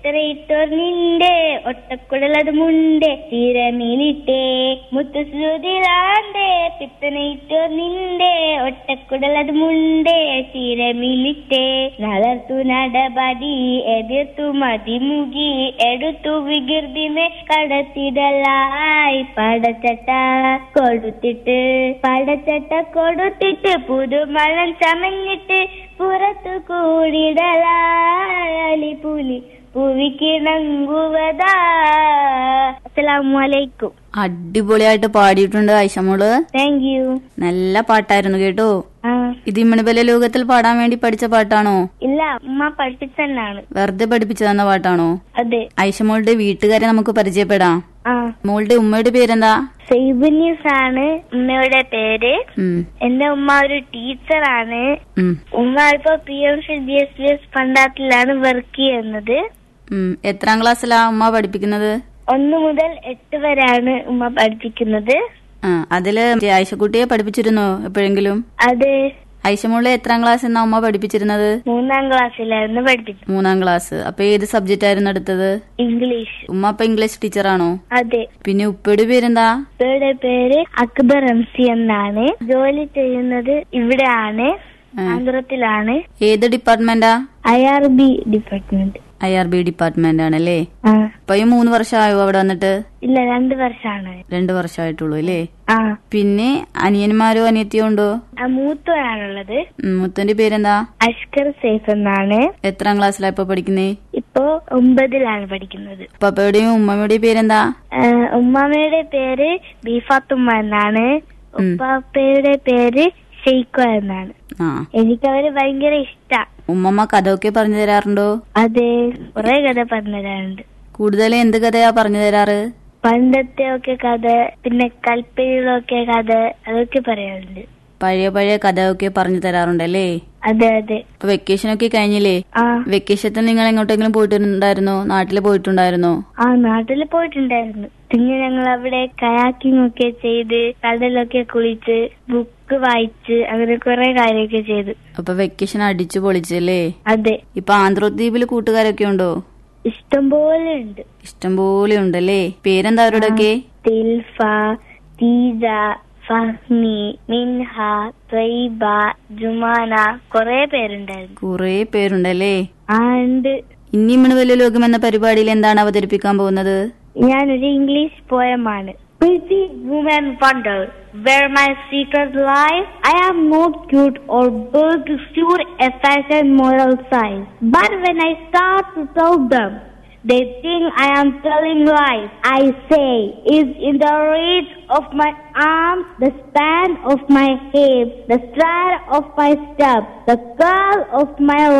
എത്രയിട്ടോർ നിന്റെ ഒട്ടക്കുടലത് മുണ്ടേ തീരമീലിട്ടേ മുത്തുശ്രുതിലാണ്ടേ പിത്തനയിട്ടോർ നിന്റെ ഒട്ടക്കുടലത് മുണ്ടേ തീരമീലിട്ടേ നളർത്തു നടപടി എതിർത്തു മതിമുകി എടുത്തു വികൃതിനെ കടത്തിടലായി പടച്ചട്ട കൊടുത്തിട്ട് പടച്ചട്ട കൊടുത്തിട്ട് പുതുമണം ചമഞ്ഞിട്ട് പുറത്തു കൂടിടലായി പുലി പുവിക്കിണങ്ങുവതാ അസ്സലാമലൈക്കും അടിപൊളിയായിട്ട് പാടിയിട്ടുണ്ട് ആയിഷമോള് താങ്ക് യു നല്ല പാട്ടായിരുന്നു കേട്ടോ ആ ഇത് ഇമ്മണിബല ലോകത്തിൽ പാടാൻ വേണ്ടി പഠിച്ച പാട്ടാണോ ഇല്ല ഉമ്മ പഠിപ്പിച്ചെന്നാണ് വെറുതെ പഠിപ്പിച്ചു തന്ന പാട്ടാണോ അതെ ആയിഷമോളുടെ വീട്ടുകാരെ നമുക്ക് പരിചയപ്പെടാം ആ മോളുടെ ഉമ്മയുടെ പേരെന്താ സൈബുനീസ് ആണ് ഉമ്മയുടെ പേര് ഉം, എന്റെ ഉമ്മ ഒരു ടീച്ചറാണ് ഉം, ഉമ്മ ഇപ്പൊ P M C D S B S പണ്ടാത്തിലാണ് വർക്ക് ചെയ്യുന്നത് ഉം. എത്രാം ക്ലാസ്സിലാ ഉമ്മ പഠിപ്പിക്കുന്നത് ഒന്ന് മുതൽ എട്ട് വരെയാണ് ഉമ്മ പഠിപ്പിക്കുന്നത് ആ അതില് ആയിഷക്കുട്ടിയെ പഠിപ്പിച്ചിരുന്നോ എപ്പോഴെങ്കിലും അത് ആയിഷമോളെ എത്രാം ക്ലാസ് എന്നാ ഉമ്മ പഠിപ്പിച്ചിരുന്നത് മൂന്നാം ക്ലാസ്സിലായിരുന്നു പഠിപ്പിച്ചത് മൂന്നാം ക്ലാസ് അപ്പൊ ഏത് സബ്ജക്റ്റ് ആയിരുന്നു എടുത്തത് ഇംഗ്ലീഷ് ഉമ്മ അപ്പൊ ഇംഗ്ലീഷ് ടീച്ചറാണോ അതെ പിന്നെ ഉപ്പയുടെ പേരെന്താ ഇവരുടെ പേര് അക്ബർ റംസി എന്നാണ് ജോലി ചെയ്യുന്നത് ഇവിടെയാണ് ആ. ആന്ധ്രത്തിലാണ് ഏത് ഡിപ്പാർട്ട്മെന്റാ I R B department I R B department ആണല്ലേ ആ ഇപ്പൊ ഈ മൂന്ന് വർഷമായോ അവിടെ വന്നിട്ട് ഇല്ല രണ്ട് വർഷമാണ് രണ്ടു വർഷമായിട്ടുള്ളൂ അല്ലേ ആ പിന്നെ അനിയന്മാരോ അനിയത്തിയോ ഉണ്ടോ ആ മൂത്തവനാണുള്ളത് ഉം, മുത്തന്റെ പേരെന്താ അഷ്കർ സേഫ് എന്നാണ് എത്രാം ക്ലാസ്സിലാ ഇപ്പൊ പഠിക്കുന്നേ ഇപ്പോ ഒമ്പതിലാണ് പഠിക്കുന്നത് പപ്പയുടെയും ഉമ്മയുടെയും പേരെന്താ ആ, ഉമ്മാമയുടെ പേര് ബീഫാത്തുമ്മ എന്നാണ് ഉപ്പാപ്പയുടെ പേര് ഷെയ്ഖോ എന്നാണ് ആ എനിക്ക് അവര് ഭയങ്കര ഇഷ്ടാ ഉമ്മമ്മ കഥയൊക്കെ പറഞ്ഞു തരാറുണ്ടോ അതെ കുറെ കഥ പറഞ്ഞു തരാറുണ്ട് കൂടുതൽ എന്ത് കഥയാ പറഞ്ഞു തരാറ് പണ്ടത്തെ ഒക്കെ കഥ പിന്നെ കൽപ്പനകളൊക്കെ കഥ അതൊക്കെ പറയാറുണ്ട് പഴയ പഴയ കഥയൊക്കെ പറഞ്ഞു തരാറുണ്ടല്ലേ അതെ അതെ ഇപ്പൊ വെക്കേഷൻ ഒക്കെ കഴിഞ്ഞില്ലേ ആ വെക്കേഷത്തിൽ നിങ്ങൾ എങ്ങോട്ടെങ്കിലും പോയിട്ടുണ്ടായിരുന്നോ നാട്ടില് പോയിട്ടുണ്ടായിരുന്നോ ആ നാട്ടിൽ പോയിട്ടുണ്ടായിരുന്നു പിന്നെ ഞങ്ങൾ അവിടെ കയാക്കിംഗ് ഒക്കെ ചെയ്ത് കടലൊക്കെ കുളിച്ച് ബുക്ക് വായിച്ച് അങ്ങനെ കുറെ കാര്യമൊക്കെ ചെയ്തു അപ്പൊ വെക്കേഷൻ അടിച്ചു പൊളിച്ചല്ലേ അതെ ഇപ്പൊ ആന്ധ്രദ്വീപില് കൂട്ടുകാരൊക്കെ ഉണ്ടോ ഇഷ്ടം പോലെ ഉണ്ട് ഇഷ്ടംപോലെ ഉണ്ടല്ലേ പേരെന്താ അവരോടൊക്കെ തിൽഫ തീജ ഫഹ്മി മിൻഹ ത്വയ്ബ ജുമാന കുറെ പേരുണ്ടായിരുന്നു കുറെ പേരുണ്ടല്ലേ ആ ഉണ്ട് ഇനി ഇമ്മണ് വലിയ ലോകം എന്ന പരിപാടിയിൽ എന്താണ് അവതരിപ്പിക്കാൻ പോകുന്നത് ഞാനൊരു ഇംഗ്ലീഷ് പോയമാണ് Pretty woman wonder where my secret lies. I am not cute or built to suit a fashion moral size. But when I start to tell them, they think I am telling lies. I say, is in the reach of my arms, the span of my hips, the stride of my step, the curl of my